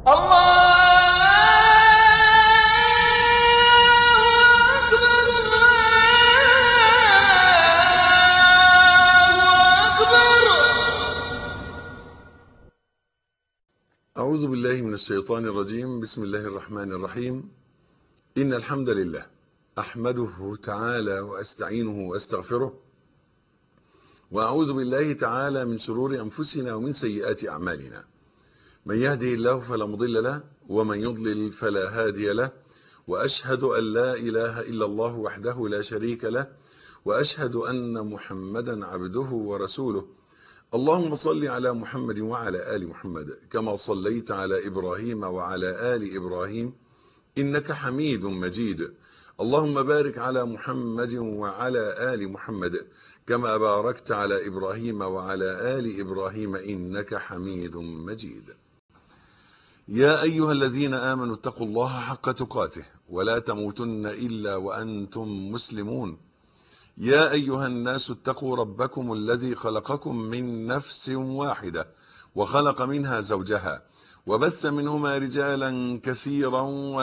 أعوذ بالله من الشيطان الرجيم بسم الله الرحمن الرحيم إن الحمد لله أحمده تعالى وأستعينه وأستغفره وأعوذ بالله تعالى من شرور أنفسنا ومن سيئات أعمالنا من يهده الله فلا مضل له ومن يضلل فلا هادي له وأشهد أن لا إله إلا الله وحده لا شريك له وأشهد أن محمدا عبده ورسوله اللهم صل على محمد وعلى آل محمد كما صليت على إبراهيم وعلى آل إبراهيم إنك حميد مجيد اللهم بارك على محمد وعلى آل محمد كما باركت على إبراهيم وعلى آل إبراهيم إنك حميد مجيد يا أيها الذين آمنوا اتقوا الله حق تقاته ولا تموتن إلا وأنتم مسلمون يا أيها الناس اتقوا ربكم الذي خلقكم من نفس واحدة وخلق منها زوجها وبث منهما رجالا كثيرا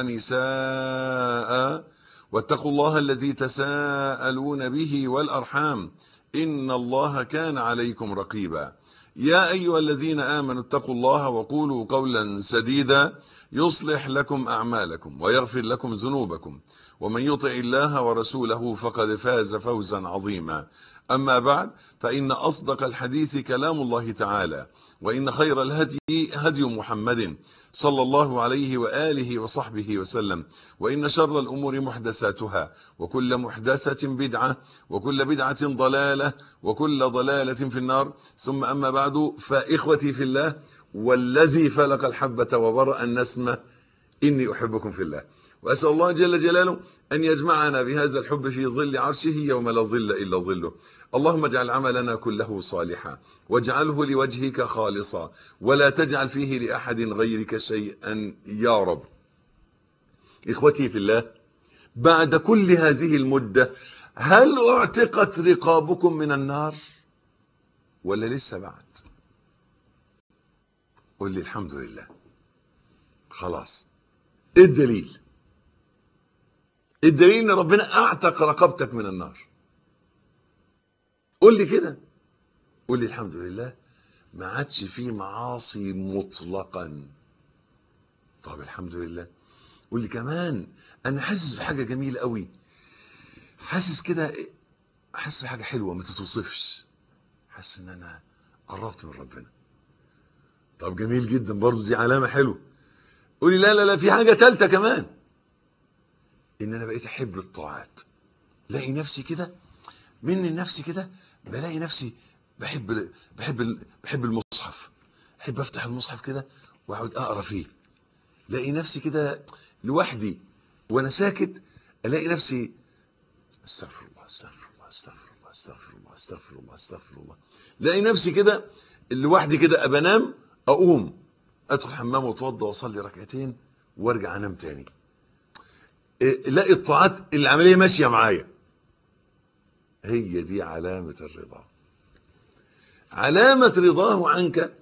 ونساء واتقوا الله الذي تساءلون به والأرحام إن الله كان عليكم رقيبا يا أيها الذين آمنوا اتقوا الله وقولوا قولا سديدا يصلح لكم أعمالكم ويغفر لكم ذنوبكم ومن يطع الله ورسوله فقد فاز فوزا عظيما أما بعد فإن أصدق الحديث كلام الله تعالى وإن خير الهدي هدي محمد صلى الله عليه وآله وصحبه وسلم وإن شر الأمور محدثاتها وكل محدثة بدعة وكل بدعة ضلالة وكل ضلالة في النار ثم أما بعد فإخوتي في الله والذي فلق الحبة وبرأ النسمة إني أحبكم في الله وأسأل الله جل جلاله أن يجمعنا بهذا الحب في ظل عرشه يوم لا ظل إلا ظله اللهم اجعل عملنا كله صالحا واجعله لوجهك خالصا ولا تجعل فيه لأحد غيرك شيئا يا رب إخوتي في الله بعد كل هذه المدة هل اعتقت رقابكم من النار ولا لسه بعد قل لي الحمد لله خلاص ايه الدليل الدليل ان ربنا اعتق رقبتك من النار قول لي كده قول لي الحمد لله ما عادش فيه معاصي مطلقا طب الحمد لله قول لي كمان انا حاسس بحاجه جميله قوي حاسس كده حاسس بحاجه حلوه ما تتوصفش حاسس ان انا قربت من ربنا طب جميل جدا برضو دي علامه حلوه قولي لا لا لا في حاجه ثالثه كمان ان انا بقيت احب الطاعات لاقي نفسي كده مني لنفسي كده بلاقي نفسي بحب بحب بحب المصحف احب افتح المصحف كده واقعد اقرا فيه لاقي نفسي كده لوحدي وانا ساكت الاقي نفسي استغفر الله استغفر الله استغفر الله استغفر الله استغفر الله استغفر الله لاقي نفسي كده لوحدي كده ابنام اقوم ادخل الحمام واتوضى واصلي ركعتين وارجع انام تاني الاقي الطاعات العمليه ماشيه معايا هي دي علامه الرضا علامه رضاه عنك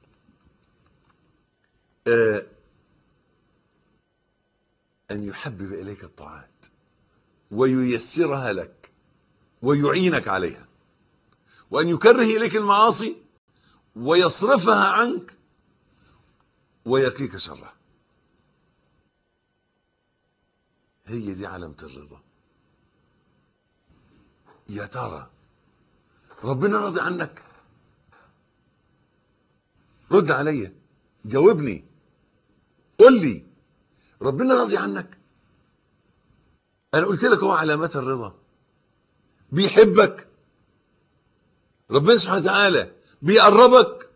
آه ان يحبب اليك الطاعات وييسرها لك ويعينك عليها وان يكره اليك المعاصي ويصرفها عنك ويقيك شرها هي دي علامة الرضا يا ترى ربنا راضي عنك رد عليا جاوبني قل لي ربنا راضي عنك انا قلت لك هو علامات الرضا بيحبك ربنا سبحانه وتعالى بيقربك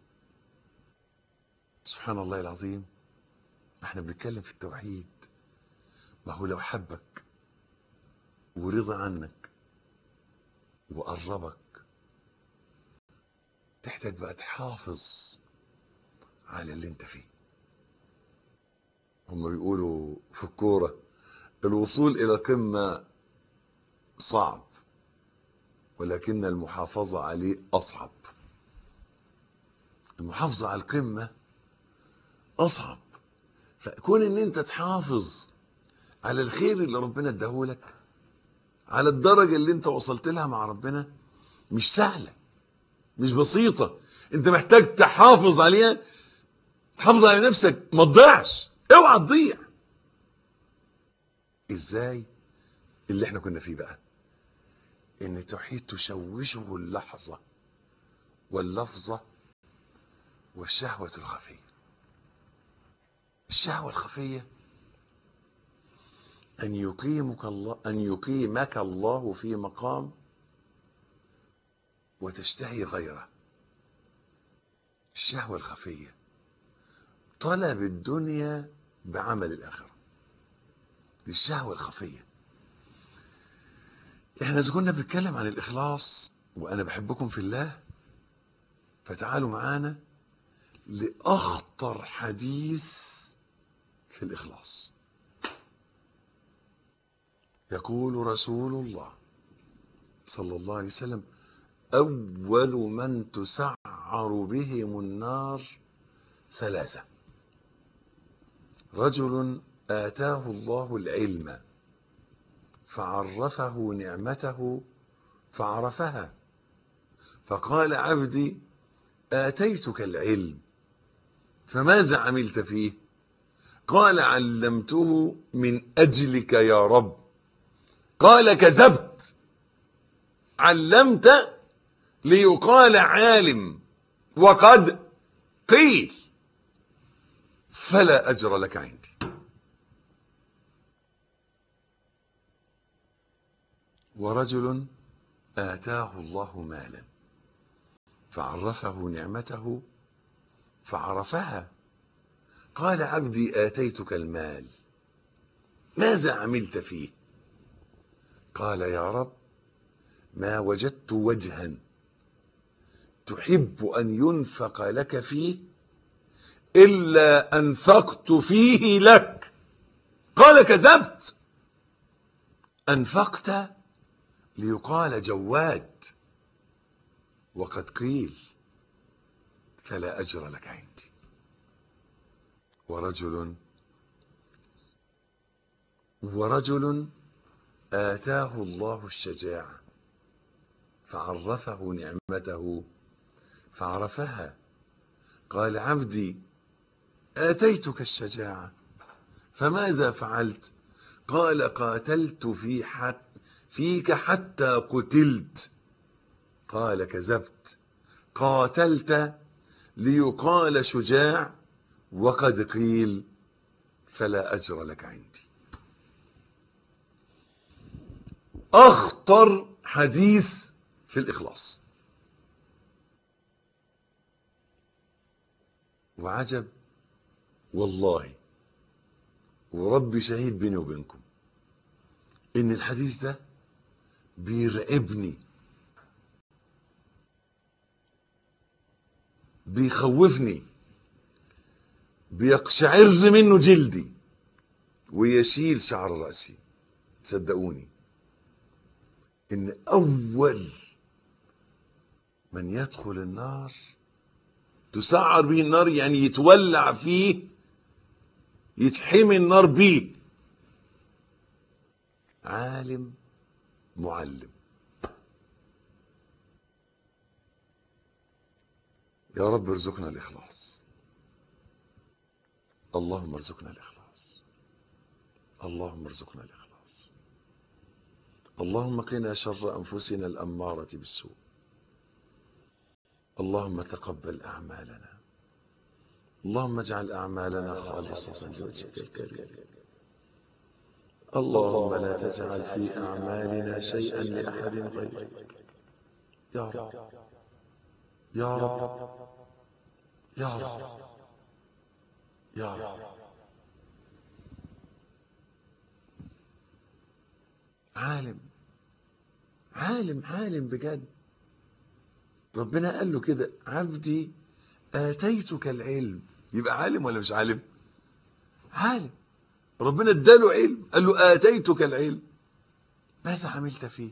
سبحان الله العظيم احنا بنتكلم في التوحيد ما هو لو حبك ورضى عنك وقربك تحتاج بقى تحافظ على اللي انت فيه هم بيقولوا في الكورة الوصول إلى القمة صعب ولكن المحافظة عليه أصعب المحافظة على القمة أصعب فكون ان انت تحافظ على الخير اللي ربنا اداهولك على الدرجة اللي انت وصلت لها مع ربنا مش سهلة مش بسيطة انت محتاج تحافظ عليها تحافظ على نفسك ما تضيعش اوعى تضيع ازاي اللي احنا كنا فيه بقى ان التوحيد تشوشه اللحظة واللفظة والشهوة الخفية الشهوة الخفية أن يقيمك الله أن يقيمك الله في مقام وتشتهي غيره الشهوة الخفية طلب الدنيا بعمل الآخرة دي الشهوة الخفية احنا إذا كنا بنتكلم عن الإخلاص وأنا بحبكم في الله فتعالوا معانا لأخطر حديث في الإخلاص يقول رسول الله صلى الله عليه وسلم أول من تسعر بهم النار ثلاثة رجل آتاه الله العلم فعرفه نعمته فعرفها فقال عبدي آتيتك العلم فماذا عملت فيه قال علمته من أجلك يا رب قال كذبت علمت ليقال عالم وقد قيل فلا أجر لك عندي ورجل آتاه الله مالا فعرفه نعمته فعرفها قال عبدي آتيتك المال ماذا عملت فيه قال يا رب ما وجدت وجها تحب أن ينفق لك فيه إلا أنفقت فيه لك قال كذبت أنفقت ليقال جواد وقد قيل فلا أجر لك عندي ورجل ورجل آتاه الله الشجاعة فعرفه نعمته فعرفها قال عبدي آتيتك الشجاعة فماذا فعلت قال قاتلت في حق فيك حتى قتلت قال كذبت قاتلت ليقال شجاع وقد قيل فلا أجر لك عندي أخطر حديث في الإخلاص وعجب والله وربي شهيد بيني وبينكم إن الحديث ده بيرعبني بيخوفني بيقشعر منه جلدي ويشيل شعر رأسي صدقوني ان اول من يدخل النار تسعر به النار يعني يتولع فيه يتحمي النار بيه عالم معلم يا رب ارزقنا الإخلاص اللهم ارزقنا الإخلاص اللهم ارزقنا الإخلاص اللهم قنا شر أنفسنا الأمارة بالسوء اللهم تقبل أعمالنا اللهم اجعل أعمالنا خالصة لوجهك الكريم اللهم لا تجعل في أعمالنا شيئا لأحد غيرك يا رب يا رب يا رب يا رب عالم عالم عالم بجد ربنا قال له كده عبدي آتيتك العلم يبقى عالم ولا مش عالم عالم ربنا اداله علم قال له آتيتك العلم ماذا عملت فيه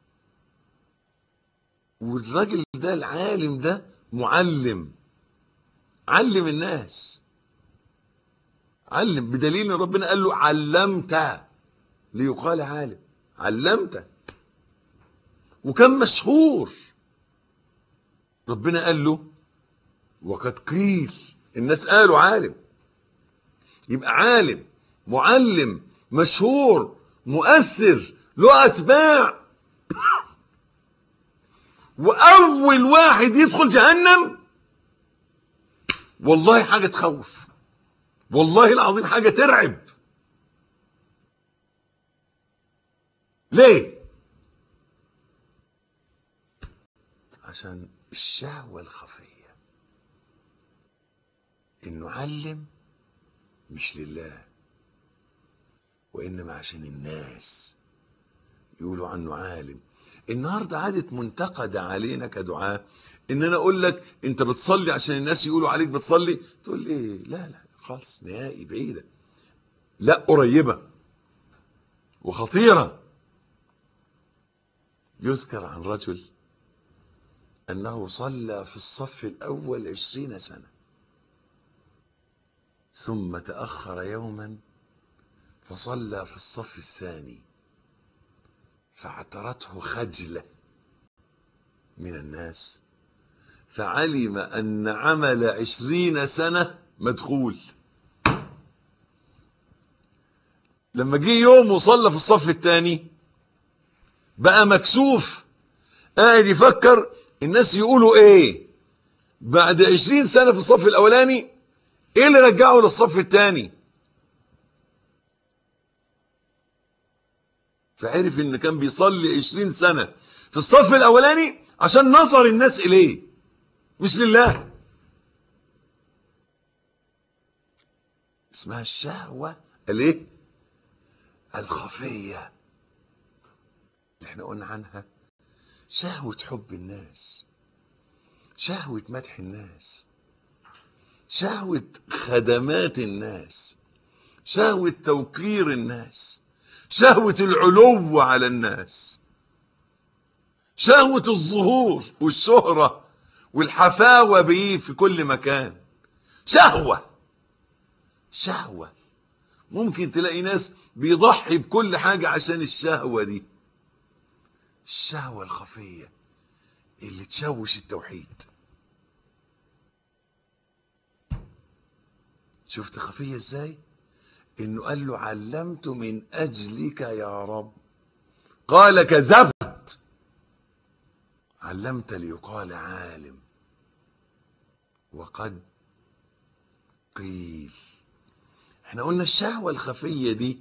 والراجل ده العالم ده معلم علم الناس علم بدليل ان ربنا قال له علمت ليقال عالم علمت وكان مشهور ربنا قال له وقد قيل الناس قالوا عالم يبقى عالم معلم مشهور مؤثر له اتباع واول واحد يدخل جهنم والله حاجه تخوف والله العظيم حاجه ترعب ليه عشان الشهوه الخفيه انه علم مش لله وانما عشان الناس يقولوا عنه عالم النهارده عادت منتقده علينا كدعاء ان انا اقول لك انت بتصلي عشان الناس يقولوا عليك بتصلي تقول لي لا لا خالص نهائي بعيده لا قريبه وخطيره يذكر عن رجل انه صلى في الصف الاول عشرين سنه ثم تاخر يوما فصلى في الصف الثاني فاعترته خجله من الناس فعلم ان عمل عشرين سنه مدخول لما جه يوم وصلى في الصف الثاني بقى مكسوف قاعد يفكر الناس يقولوا ايه بعد عشرين سنه في الصف الاولاني ايه اللي رجعه للصف الثاني فعرف ان كان بيصلي عشرين سنة في الصف الاولاني عشان نظر الناس اليه مش لله اسمها الشهوة الايه الخفية اللي احنا قلنا عنها شهوة حب الناس شهوة مدح الناس شهوة خدمات الناس شهوة توقير الناس شهوة العلو على الناس شهوة الظهور والشهرة والحفاوة بيه في كل مكان شهوة شهوة ممكن تلاقي ناس بيضحي بكل حاجة عشان الشهوة دي الشهوة الخفية اللي تشوش التوحيد شفت خفية ازاي انه قال له علمت من اجلك يا رب قال كذبت علمت ليقال عالم وقد قيل احنا قلنا الشهوة الخفية دي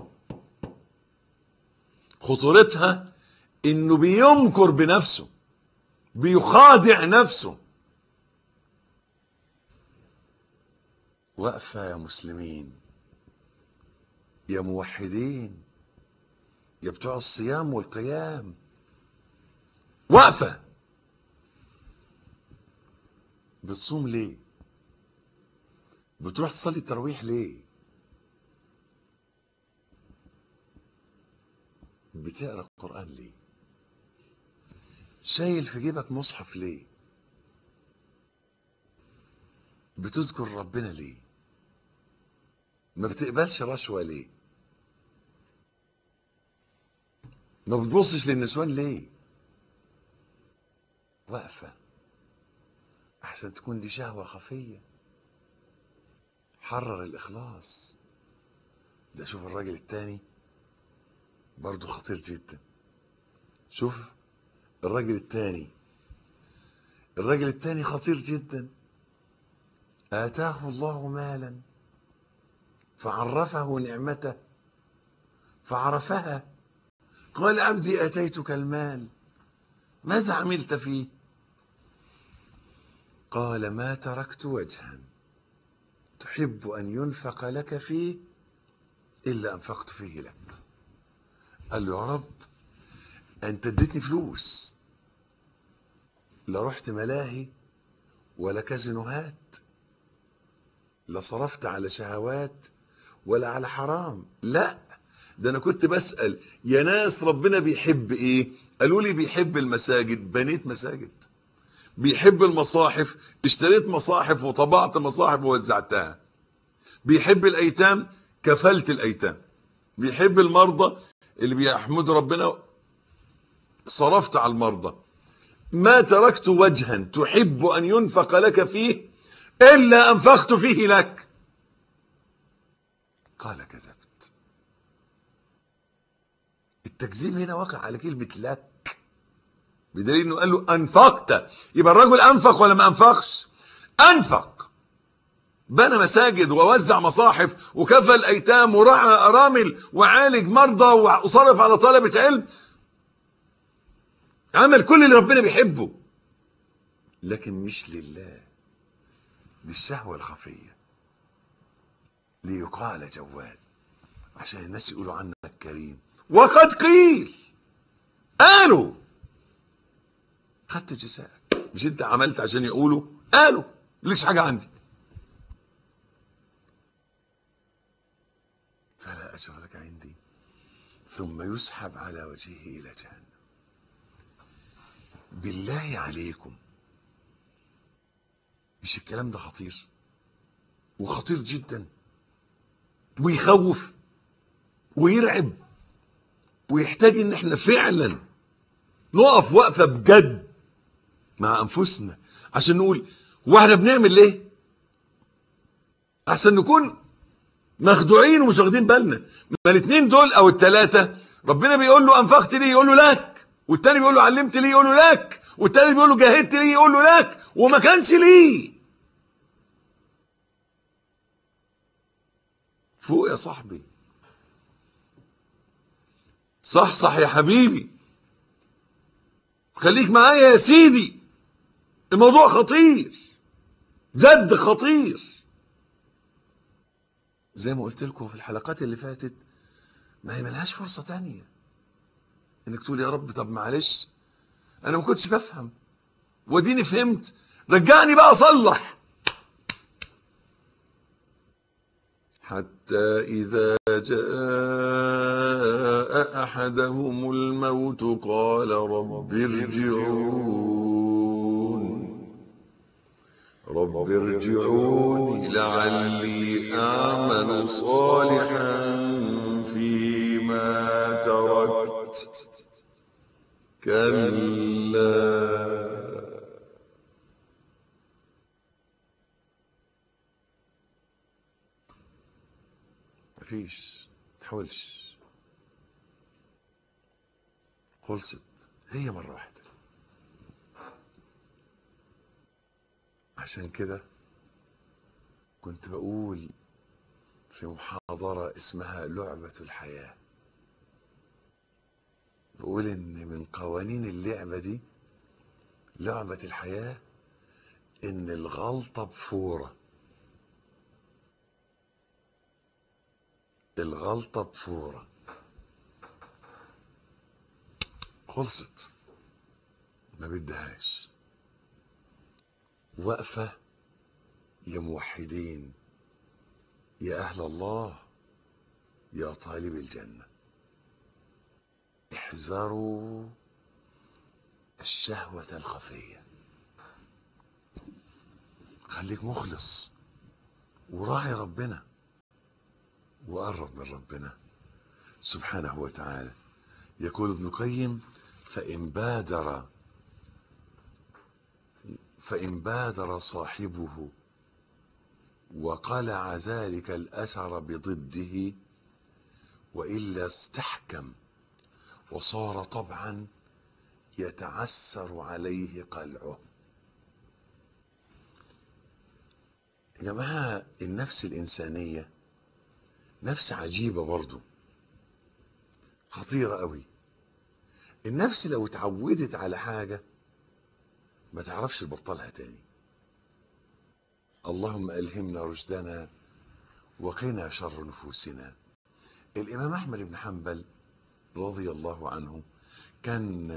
خطورتها انه بيمكر بنفسه بيخادع نفسه واقفة يا مسلمين يا موحدين يا بتوع الصيام والقيام واقفة بتصوم ليه بتروح تصلي التراويح ليه بتقرا القرآن ليه شايل في جيبك مصحف ليه بتذكر ربنا ليه ما بتقبلش رشوة ليه ما بتبصش للنسوان ليه واقفة أحسن تكون دي شهوة خفية حرر الإخلاص ده شوف الراجل التاني برضه خطير جدا شوف الراجل التاني الراجل التاني خطير جدا آتاه الله مالا فعرفه نعمته فعرفها قال عبدي اتيتك المال ماذا عملت فيه قال ما تركت وجها تحب ان ينفق لك فيه الا انفقت فيه لك قال له يا رب انت اديتني فلوس لا رحت ملاهي ولا كازينوهات لا صرفت على شهوات ولا على حرام لا ده انا كنت بسأل يا ناس ربنا بيحب ايه قالوا لي بيحب المساجد بنيت مساجد بيحب المصاحف اشتريت مصاحف وطبعت مصاحف ووزعتها بيحب الايتام كفلت الايتام بيحب المرضى اللي بيحمد ربنا صرفت على المرضى ما تركت وجها تحب ان ينفق لك فيه الا انفقت فيه لك قال كذبت التكذيب هنا وقع على كلمه لك بدليل انه قال له انفقت يبقى الرجل انفق ولا ما انفقش انفق بنى مساجد ووزع مصاحف وكفى الايتام ورعى ارامل وعالج مرضى وصرف على طلبه علم عمل كل اللي ربنا بيحبه لكن مش لله بالشهوه الخفيه ليقال جوال عشان الناس يقولوا عنك كريم وقد قيل قالوا خدت جزاءك مش انت عملت عشان يقولوا قالوا مالكش حاجه عندي فلا اجر لك عندي ثم يسحب على وجهه الى جهنم بالله عليكم مش الكلام ده خطير وخطير جدا ويخوف ويرعب ويحتاج ان احنا فعلا نقف وقفه بجد مع انفسنا عشان نقول واحنا بنعمل ليه عشان نكون مخدوعين ومش واخدين بالنا ما الاثنين دول او الثلاثه ربنا بيقول له انفقت ليه يقول له لك والتاني بيقول له علمت ليه يقول له لك والتاني بيقول له جاهدت ليه يقول له لك وما كانش ليه فوق يا صاحبي صح صح يا حبيبي خليك معايا يا سيدي الموضوع خطير جد خطير زي ما قلت لكم في الحلقات اللي فاتت ما هي ملهاش فرصة تانية انك تقول يا رب طب معلش انا ما كنتش بفهم وديني فهمت رجعني بقى اصلح حتى إذا جاء أحدهم الموت قال رب ارجعون رب ارجعون لعلي أعمل صالحا فيما تركت كلا مفيش تحاولش خلصت هي مرة واحدة عشان كده كنت بقول في محاضرة اسمها لعبة الحياة بقول ان من قوانين اللعبة دي لعبة الحياة ان الغلطة بفوره الغلطة بفورة خلصت ما بدهاش وقفة يا موحدين يا أهل الله يا طالب الجنة احذروا الشهوة الخفية خليك مخلص وراعي ربنا وقرب من ربنا سبحانه وتعالى يقول ابن القيم فإن بادر فإن بادر صاحبه وقلع ذلك الأثر بضده وإلا استحكم وصار طبعا يتعسر عليه قلعه يا جماعة النفس الإنسانية نفس عجيبة برضو خطيرة قوي النفس لو اتعودت على حاجة ما تعرفش تبطلها تاني اللهم ألهمنا رشدنا وقنا شر نفوسنا الإمام أحمد بن حنبل رضي الله عنه كان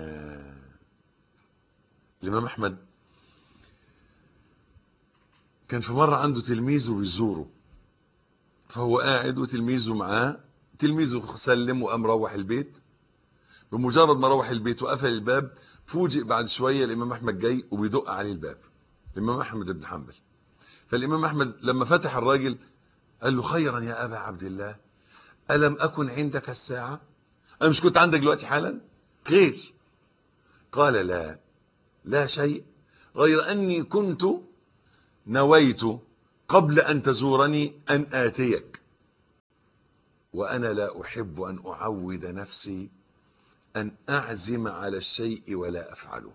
الإمام أحمد كان في مرة عنده تلميذه بيزوره فهو قاعد وتلميذه معاه تلميذه سلم وقام روح البيت بمجرد ما روح البيت وقفل الباب فوجئ بعد شويه الامام احمد جاي وبيدق عليه الباب الامام احمد بن حنبل فالامام احمد لما فتح الراجل قال له خيرا يا أبا عبد الله ألم أكن عندك الساعة أنا مش كنت عندك دلوقتي حالا خير قال لا لا شيء غير أني كنت نويت قبل أن تزورني أن آتيك وأنا لا أحب أن أعود نفسي أن أعزم على الشيء ولا أفعله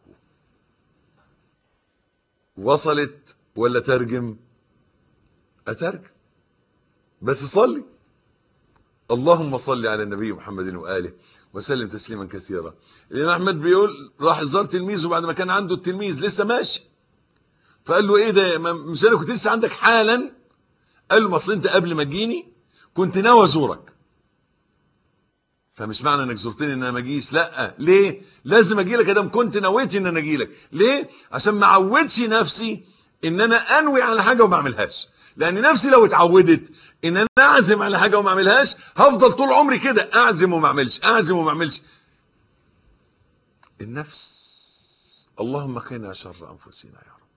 وصلت ولا ترجم أترجم بس صلي اللهم صل على النبي محمد وآله وسلم تسليما كثيرا الإمام أحمد بيقول راح زار تلميذه بعد ما كان عنده التلميذ لسه ماشي فقال له ايه ده مش انا كنت لسه عندك حالا قال له ما اصل انت قبل ما تجيني كنت ناوي ازورك فمش معنى انك زرتني ان انا ما اجيش لا ليه لازم اجي لك ادام كنت نويت ان انا اجي لك ليه عشان ما اعودش نفسي ان انا انوي على حاجه وما اعملهاش لان نفسي لو اتعودت ان انا اعزم على حاجه وما اعملهاش هفضل طول عمري كده اعزم وما اعملش اعزم وما اعملش النفس اللهم قنا شر انفسنا يا رب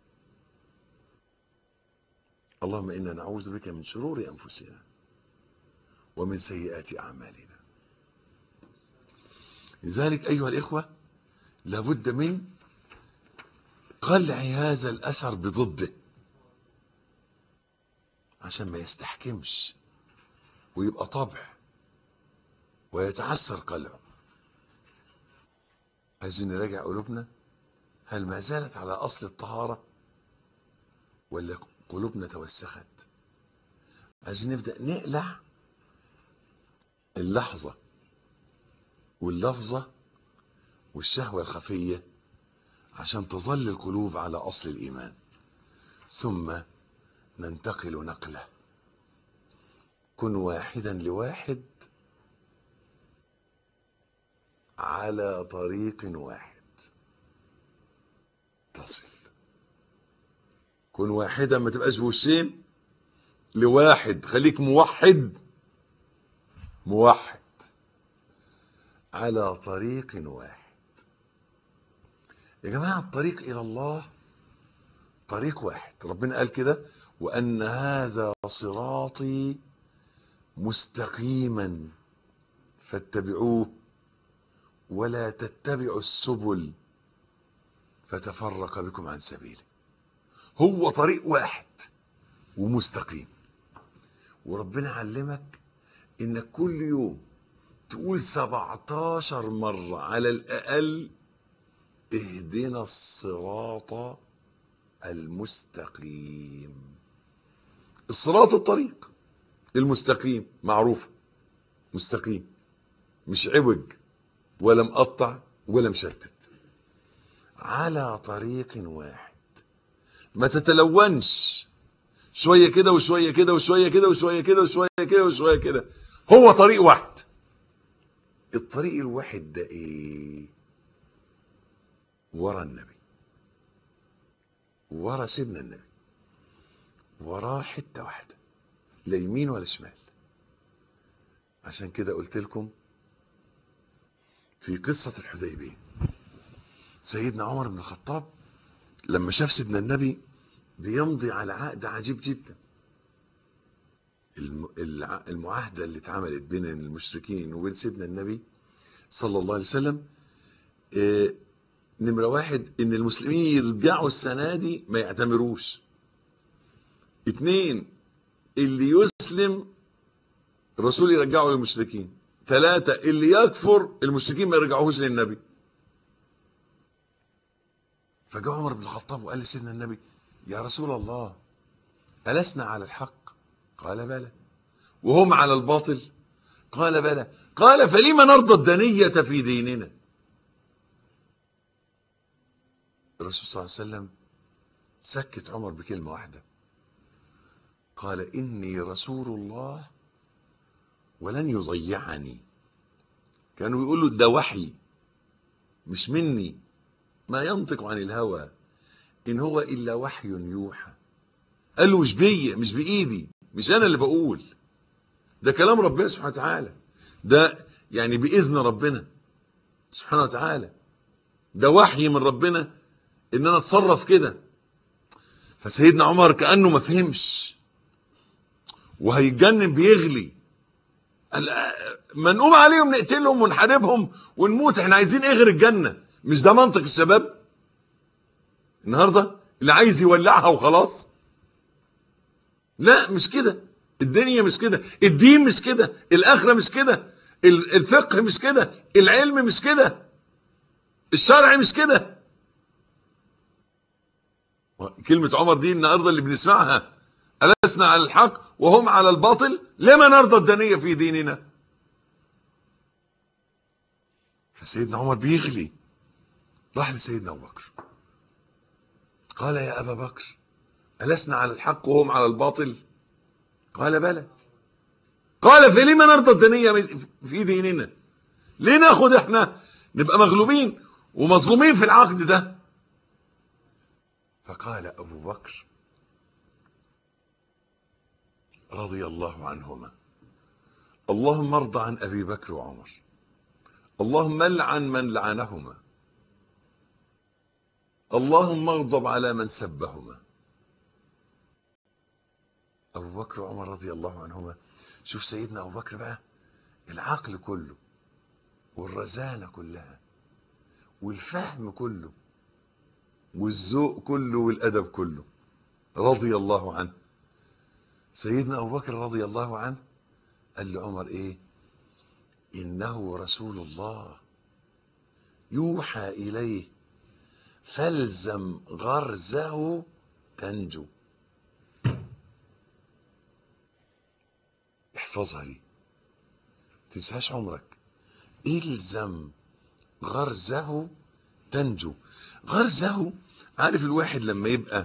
اللهم انا نعوذ بك من شرور انفسنا ومن سيئات اعمالنا لذلك ايها الاخوه لابد من قلع هذا الاثر بضده عشان ما يستحكمش ويبقى طبع ويتعسر قلعه عايزين نراجع قلوبنا هل ما زالت على اصل الطهاره ولا قلوبنا توسخت عايزين نبدا نقلع اللحظه واللفظه والشهوه الخفيه عشان تظل القلوب على اصل الايمان ثم ننتقل نقله كن واحدا لواحد على طريق واحد تصل كن واحدا ما تبقاش بوشين لواحد خليك موحد موحد على طريق واحد يا جماعة الطريق إلى الله طريق واحد ربنا قال كده وأن هذا صراطي مستقيما فاتبعوه ولا تتبعوا السبل فتفرق بكم عن سبيله هو طريق واحد ومستقيم وربنا علمك انك كل يوم تقول 17 مرة على الأقل اهدنا الصراط المستقيم الصراط الطريق المستقيم معروفة مستقيم مش عوج ولا مقطع ولا مشتت على طريق واحد ما تتلونش شويه كده وشويه كده وشويه كده وشويه كده وشويه كده وشويه كده هو طريق واحد الطريق الواحد ده ايه ورا النبي ورا سيدنا النبي وراه حته واحده لا يمين ولا شمال عشان كده قلت لكم في قصة الحديبية سيدنا عمر بن الخطاب لما شاف سيدنا النبي بيمضي على عقد عجيب جدا الم- الع- المعاهدة اللي اتعملت بين المشركين وبين سيدنا النبي صلى الله عليه وسلم آه، نمرة واحد ان المسلمين يرجعوا السنة دي ما يعتمروش اتنين اللي يسلم الرسول يرجعه للمشركين ثلاثة اللي يكفر المشركين ما يرجعوهوش للنبي فجاء عمر بن الخطاب وقال لسيدنا النبي يا رسول الله ألسنا على الحق قال بلى وهم على الباطل قال بلى قال فلما نرضى الدنية في ديننا الرسول صلى الله عليه وسلم سكت عمر بكلمة واحدة قال إني رسول الله ولن يضيعني كانوا يقولوا ده وحي مش مني ما ينطق عن الهوى إن هو إلا وحي يوحى قال له مش بيا مش بإيدي مش أنا اللي بقول ده كلام ربنا سبحانه وتعالى ده يعني بإذن ربنا سبحانه وتعالى ده وحي من ربنا إن أنا أتصرف كده فسيدنا عمر كأنه ما فهمش وهيتجنن بيغلي قال آه، ما نقوم عليهم نقتلهم ونحاربهم ونموت احنا عايزين ايه غير الجنه مش ده منطق الشباب النهارده اللي عايز يولعها وخلاص لا مش كده الدنيا مش كده الدين مش كده الاخره مش كده ال- الفقه مش كده العلم مش كده الشرع مش كده كلمة عمر دي النهارده اللي بنسمعها ألسنا على الحق وهم على الباطل لما نرضى الدنية في ديننا فسيدنا عمر بيغلي راح لسيدنا أبو بكر قال يا أبا بكر ألسنا على الحق وهم على الباطل قال بلى قال فلما نرضى الدنية في ديننا ليه ناخد احنا نبقى مغلوبين ومظلومين في العقد ده فقال أبو بكر رضي الله عنهما اللهم ارض عن أبي بكر وعمر اللهم العن من لعنهما اللهم اغضب على من سبهما أبو بكر وعمر رضي الله عنهما شوف سيدنا أبو بكر بقى العقل كله والرزانة كلها والفهم كله والذوق كله والأدب كله رضي الله عنه سيدنا أبو بكر رضي الله عنه قال لعمر إيه إنه رسول الله يوحى إليه فالزم غرزه تنجو احفظها دي تنساش عمرك الزم غرزه تنجو غرزه عارف الواحد لما يبقى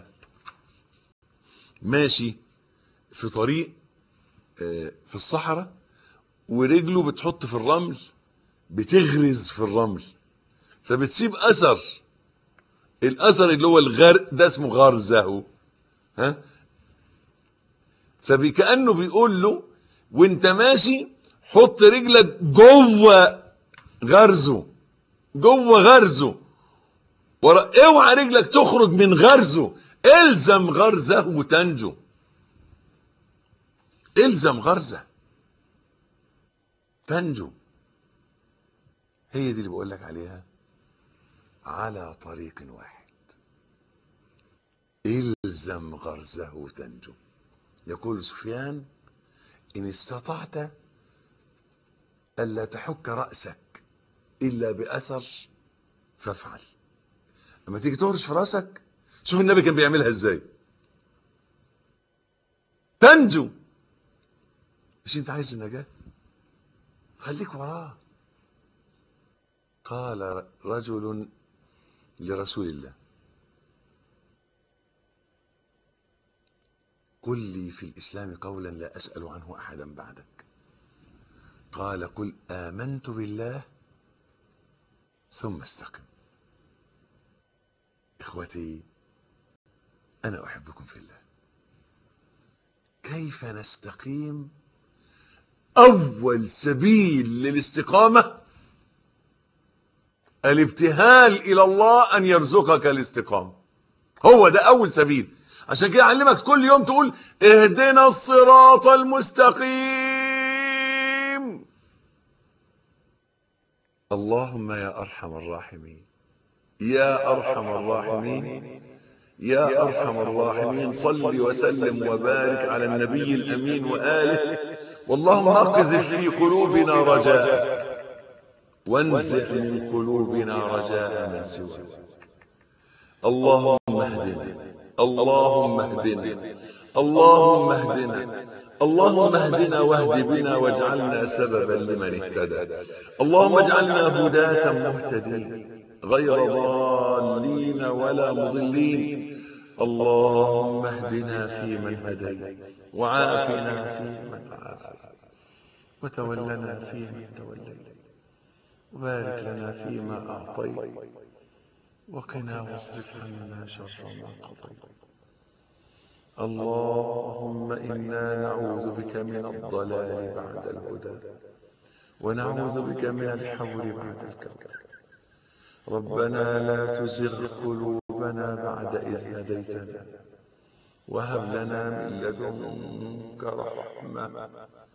ماشي في طريق آه، في الصحراء ورجله بتحط في الرمل بتغرز في الرمل فبتسيب اثر الاثر اللي هو الغر ده اسمه غرزه ها فكأنه بيقول له وانت ماشي حط رجلك جوه غرزه جوه غرزه ورا اوعى رجلك تخرج من غرزه الزم غرزه وتنجو الزم غرزه تنجو هي دي اللي بقول لك عليها على طريق واحد الزم غرزه تنجو يقول سفيان ان استطعت الا تحك راسك الا باثر فافعل لما تيجي تهرش في راسك شوف النبي كان بيعملها ازاي تنجو مش انت عايز النجاة خليك وراه قال رجل لرسول الله قل لي في الإسلام قولا لا أسأل عنه أحدا بعدك قال قل آمنت بالله ثم استقم إخوتي أنا أحبكم في الله كيف نستقيم أول سبيل للاستقامة الابتهال إلى الله أن يرزقك الاستقامة هو ده أول سبيل عشان كده أعلمك كل يوم تقول اهدنا الصراط المستقيم اللهم يا أرحم الراحمين يا أرحم الراحمين يا أرحم الراحمين صل وسلم وبارك على النبي الأمين وآله واللهم اقذف في قلوبنا رجاء وانزع من قلوبنا رجاء من سواك اللهم اهدنا اللهم اهدنا اللهم اهدنا اللهم اهدنا واهد بنا واجعلنا سببا لمن اهتدى اللهم اجعلنا هداة مهتدين غير ضالين ولا مضلين اللهم اهدنا فيمن هديت وعافنا فيمن عافيت وتولنا فيمن توليت وبارك لنا فيما أعطيت وقنا واصرف عنا شر ما قضيت اللهم إنا نعوذ بك من الضلال بعد الهدى ونعوذ بك من الحول بعد الكوكب ربنا لا تزغ قلوبنا بعد إذ هديتنا وهب لنا من لدنك رحمة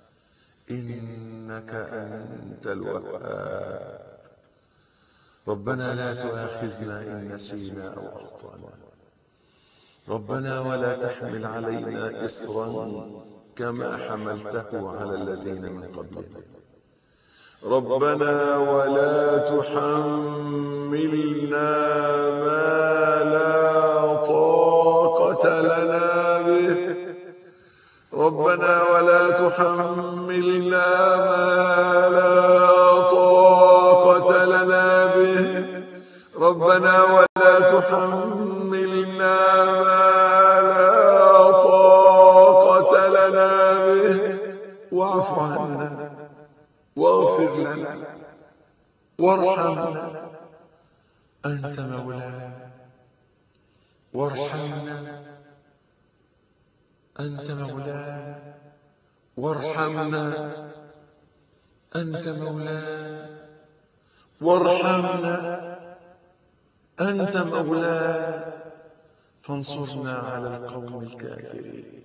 إنك أنت الوهاب ربنا لا تؤاخذنا إن نسينا أو أخطأنا ربنا ولا تحمل علينا إصرا كما حملته على الذين من قبلنا ربنا ولا تحملنا ما لا طاقة لنا به ربنا ولا تحملنا ما لا طاقة لنا به ربنا ولا تحملنا ما لا طاقة لنا به واعف عنا واغفر لنا وارحمنا أنت مولانا وارحمنا أنت مولانا وارحمنا أنت مولانا وارحمنا أنت مولانا فانصرنا على القوم الكافرين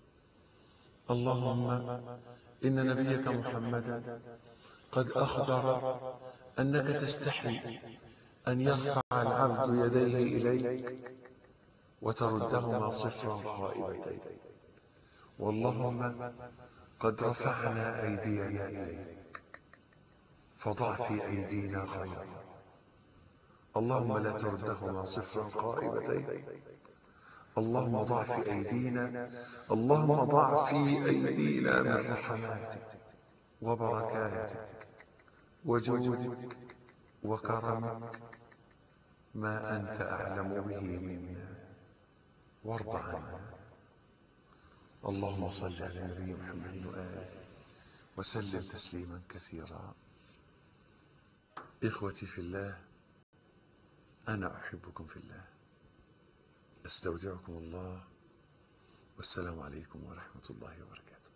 اللهم إن نبيك محمدا قد أخبر أنك تستحي أن يرفع العبد يديه إليك وتردهما صفرا خائبتين واللهم قد رفعنا أيدينا إليك فضع في أيدينا خيرا اللهم لا تردهما صفرا خائبتين اللهم ضع في أيدينا اللهم ضع في أيدينا من رحماتك وبركاتك وجودك وكرمك ما أنت أعلم به منا وارض عنا اللهم صل على نبي محمد وآله وسلم تسليما كثيرا إخوتي في الله أنا أحبكم في الله أستودعكم الله والسلام عليكم ورحمة الله وبركاته